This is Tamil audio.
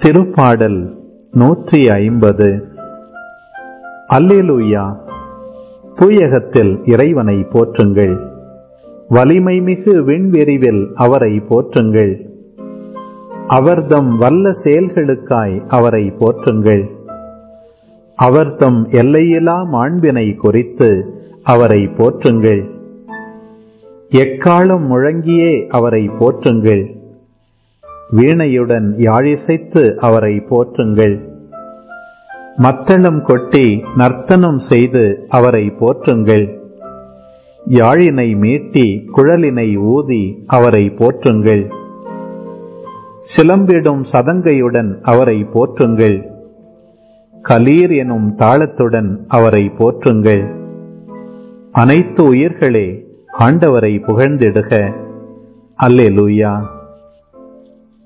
திருப்பாடல் நூற்றி ஐம்பது அல்லேலூயா தூயகத்தில் இறைவனை போற்றுங்கள் வலிமை மிகு விண்வெறிவில் அவரை போற்றுங்கள் அவர்தம் வல்ல செயல்களுக்காய் அவரை போற்றுங்கள் அவர்தம் எல்லையிலா மாண்பினை குறித்து அவரை போற்றுங்கள் எக்காலம் முழங்கியே அவரை போற்றுங்கள் வீணையுடன் யாழிசைத்து அவரை போற்றுங்கள் மத்தளம் கொட்டி நர்த்தனம் செய்து அவரை போற்றுங்கள் யாழினை மீட்டி குழலினை ஊதி அவரை போற்றுங்கள் சிலம்பிடும் சதங்கையுடன் அவரை போற்றுங்கள் கலீர் எனும் தாளத்துடன் அவரை போற்றுங்கள் அனைத்து உயிர்களே ஆண்டவரை புகழ்ந்திடுக அல்லேலூயா